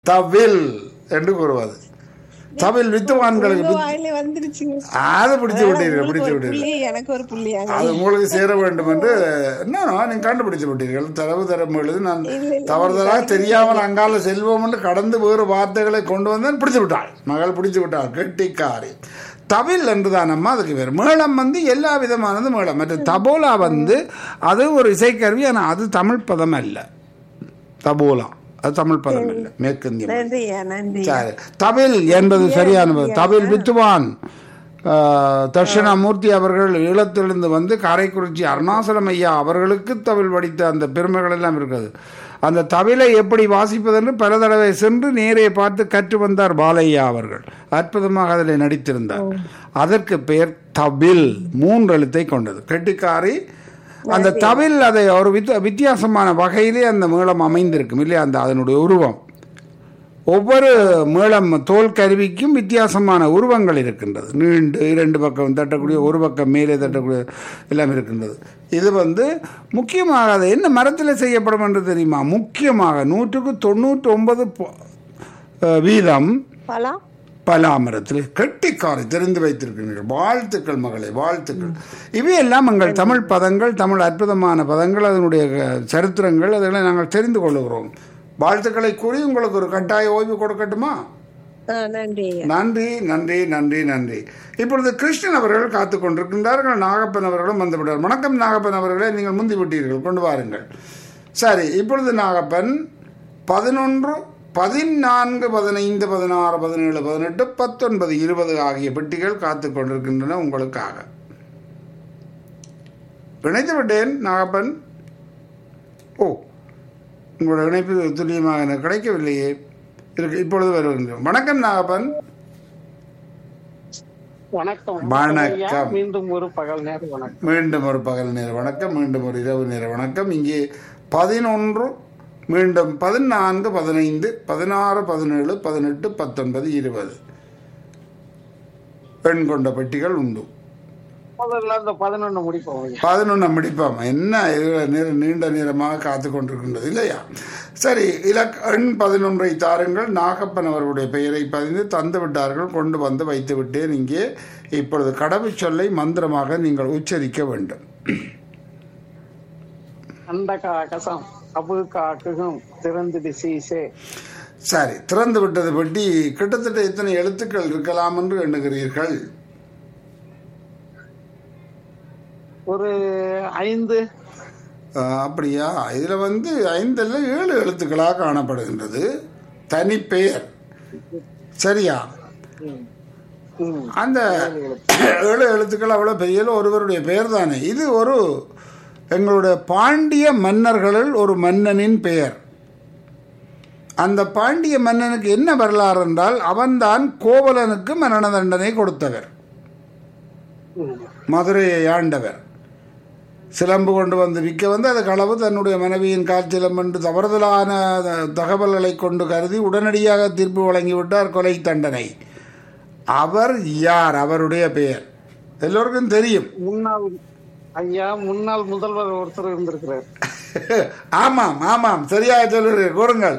தவில் என்று கூறுவது தவில் வித்துவான்களுக்கு உங்க வித்- வாயில வந்துருச்சுங்க அதை பிடிச்சு விட்டீர்கள் உங்களுக்கு பிடிச்சு ஒரு விட்டீர்கள் புள்ளி எனக்கு ஒரு புள்ளியாங்க அது உங்களுக்கு சேர வேண்டும் என்று என்ன நீங்க கண்டுபிடிச்சு விட்டீர்கள் தரவு தரம் எழுது நான் இல்ல, இல்ல, தவறுதலாக தெரியாமல் அங்கால செல்வோம் என்று கடந்து வேறு வார்த்தைகளை கொண்டு வந்தேன் பிடிச்சு விட்டாள் மகள் பிடிச்சு விட்டாள் கெட்டிக்காரி தவில் என்றுதான் அம்மா அதுக்கு பேர் மேளம் வந்து எல்லா விதமானது மேளம் மற்ற தபோலா வந்து அது ஒரு இசைக்கருவி ஆனால் அது தமிழ் பதம் அல்ல தபோலா அது தமிழ் பதம் அல்ல மேற்கிந்திய மொழி. நன்றியா நன்றி சரி தவில் என்பது சரியானது தவில் வித்துவான் ஆஹ், தட்சிணாமூர்த்தி அவர்கள் ஈழத்திலிருந்து வந்து காரைக்குறிச்சி அருணாசலம் ஐயா அவர்களுக்கு தவில் வடித்த அந்த பெருமைகள் எல்லாம் இருக்குது அந்த தவிலை எப்படி வாசிப்பதென்று பல தடவை சென்று நேரே பார்த்து கற்று வந்தார் பாலையா அவர்கள் அற்புதமாக அதில் நடித்திருந்தார் அதற்கு பெயர் தவில் மூன்று எழுத்தை கொண்டது கெட்டிக்காரி அந்த தவில் அதை ஒரு வித் வித்தியாசமான வகையிலே அந்த மேளம் அமைந்திருக்கும் இல்லையா அந்த அதனுடைய உருவம் ஒவ்வொரு மேளம் தோல் கருவிக்கும் வித்தியாசமான உருவங்கள் இருக்கின்றது நீண்டு இரண்டு பக்கம் தட்டக்கூடிய ஒரு பக்கம் மேலே தட்டக்கூடிய எல்லாம் இருக்கின்றது இது வந்து முக்கியமாக அது என்ன மரத்தில் செய்யப்படும் என்று தெரியுமா முக்கியமாக நூற்றுக்கு தொண்ணூற்றி ஒன்பது வீதம் பலா பலாமரத்தில் கெட்டிக்காரை தெரிந்து வைத்திருக்கிறீர்கள் வாழ்த்துக்கள் மகளே வாழ்த்துக்கள் இவையெல்லாம் எங்கள் தமிழ் பதங்கள் தமிழ் அற்புதமான பதங்கள் அதனுடைய அஹ், சரித்திரங்கள் அதெல்லாம் நாங்கள் தெரிந்து கொள்ளுகிறோம் வாழ்த்துக்களை கூறி உங்களுக்கு ஒரு கட்டாய ஓய்வு கொடுக்கட்டுமா ஆ, நன்றி ஐயா நன்றி நன்றி நன்றி நன்றி இப்பொழுது கிருஷ்ணன் அவர்கள் காத்து கொண்டிருக்கின்றார்கள் நாகப்பன் அவர்களும் வந்துவிட்டார் வணக்கம் நாகப்பன் அவர்களே நீங்கள் முந்தி விட்டீர்கள் கொண்டு வாருங்கள் சரி இப்பொழுது நாகப்பன் பதினொன்று பதினான்கு பதினைந்து பதினாறு பதினேழு பதினெட்டு பத்தொன்பது இருபது ஆகிய பெட்டிகள் காத்து கொண்டிருக்கின்றன உங்களுக்காக இணைத்து விட்டேன் நாகப்பன் ஓ உங்களோட இணைப்பு துல்லியமாக எனக்கு கிடைக்கவில்லையே இருக்கு இப்பொழுது வருகின்றோம் வணக்கம் நாகப்பன் வணக்கம் வணக்கம். ஐயா. மீண்டும் ஒரு பகல் நேர வணக்கம் மீண்டும் ஒரு பகல் நேர வணக்கம் மீண்டும் ஒரு இரவு நேர வணக்கம் இங்கே பதினொன்று மீண்டும் பதினான்கு பதினைந்து பதினாறு பதினேழு பதினெட்டு பத்தொன்பது இருபது பெண் கொண்ட பெட்டிகள் உண்டு முதல்ல அந்த பதினொன்னு முடிப்போம் ஐயா. பதினொன்று முடிப்போம் என்ன இது நீர நீண்ட நேரமாக காத்து கொண்டிருக்கின்றது இல்லையா சரி இலக் எண் பதினொன்றை தாருங்கள் நாகப்பன் அவர்களுடைய பெயரை பதிந்து தந்து விட்டார்கள் கொண்டு வந்து வைத்து விட்டேன் இங்கே இப்பொழுது கடவுச் சொல்லை மந்திரமாக நீங்கள் உச்சரிக்க வேண்டும் அந்த காகசம் அபு காக்குகும் திறந்து சீசே சரி திறந்து விட்டது பெட்டி கிட்டத்தட்ட எத்தனை எழுத்துக்கள் இருக்கலாம் என்று எண்ணுகிறீர்கள் ஒரு ஐந்து ஆஹ், அப்படியா இதில் வந்து ஐந்தில் ஏழு எழுத்துக்களாக காணப்படுகின்றது தனிப்பெயர் சரியா ம். அந்த ஏழு எழுத்துக்கள் அவ்வளோ பெரிய ஒருவருடைய பெயர் தானே இது ஒரு எங்களுடைய பாண்டிய மன்னர்களில் ஒரு மன்னனின் பெயர் அந்த பாண்டிய மன்னனுக்கு என்ன வரலாறு என்றால் அவன்தான் கோவலனுக்கு மரண தண்டனை கொடுத்தவர் ம். மதுரையை ஆண்டவர் சிலம்பு கொண்டு வந்து விற்க வந்து அது களவு தன்னுடைய மனைவியின் காய்ச்சலம் என்று தவறுதலான த- தகவல்களை கொண்டு கருதி உடனடியாக தீர்ப்பு வழங்கிவிட்டார் கொலை தண்டனை அவர் யார் அவருடைய பெயர் எல்லோருக்கும் தெரியும் முன்னாள் ஐயா முன்னாள் முதல்வர் ஒருத்தர் இருந்திருக்கிறார் ஆமாம் ஆமாம் சரியாக சொல்லுங்கள் கூறுங்கள்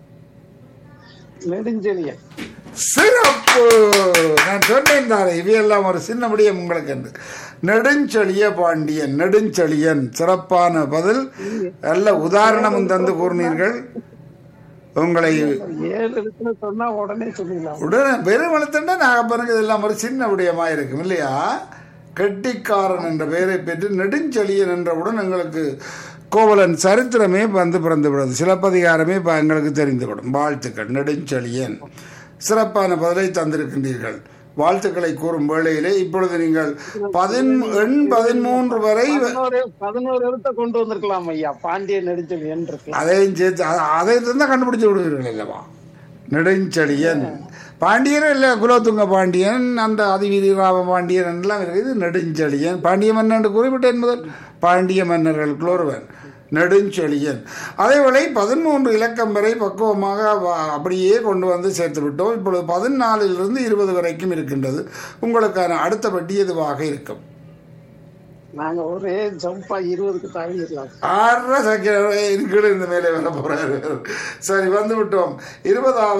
நெடுஞ்செழியன் சிறப்பு நான் சொன்னேன் தானே இவையெல்லாம் ஒரு சின்ன முடியும் உங்களுக்கு என்று நெடுஞ்செழிய பாண்டியன் நெடுஞ்செழியன் சிறப்பான பதில் நல்ல உதாரணமும் தந்து கூறினீர்கள் உங்களை ஏழு எழுத்துல சொன்னா உடனே சொல்லிடலாம் உடனே பெருமளத்தண்ட நாகப்பனுக்கு இதெல்லாம் ஒரு சின்ன விடயமா இருக்கும் இல்லையா கெட்டிக்காரன் என்ற பெயரை பெற்று நெடுஞ்செழியன் என்றவுடன் எங்களுக்கு கோவலன் சரித்திரமே வந்து பிறந்து விடுது சிலப்பதிகாரமே இப்ப எங்களுக்கு தெரிந்துவிடும் வாழ்த்துக்கள் நெடுஞ்செழியன் சிறப்பான பதிலை தந்திருக்கின்றீர்கள் வாழ்த்துக்களை கூறும் வேளையிலே இப்பொழுது நீங்கள் பதின் எண் பதிமூன்று வரை பதினோரு பதினோரு எழுத்த கொண்டு வந்திருக்கலாம் ஐயா பாண்டிய நெடுஞ்செழியன் இருக்கு அதையும் சேர்த்து அ- அதை தான் கண்டுபிடிச்சு விடுவீர்கள் அல்லவா நெடுஞ்செழியன் பாண்டியன் இல்லை குலோத்துங்க பாண்டியன் அந்த அதிவீதி ராம பாண்டியன் எல்லாம் இருக்குது நெடுஞ்செழியன் பாண்டிய மன்னன் குறிப்பிட்டேன் முதல் பாண்டிய மன்னர்களுக்குள் ஒருவன் நெடுஞ்செழியன் அதேவேளை பதிமூன்று இலக்கம் வரை பக்குவமாக வ- அப்படியே கொண்டு வந்து சேர்த்து விட்டோம் இப்பொழுது பதினாலிலிருந்து இருபது வரைக்கும் இருக்கின்றது உங்களுக்கான அடுத்த வட்டி எதுவாக இருக்கும் நாங்க ஒரே ஜம்பா இருபதுக்கு தாண்டிடலாம் ஆறு சக்கர இருக்கிற இந்த மேலே வர போறாரு சரி வந்து விட்டோம் இருபதாவது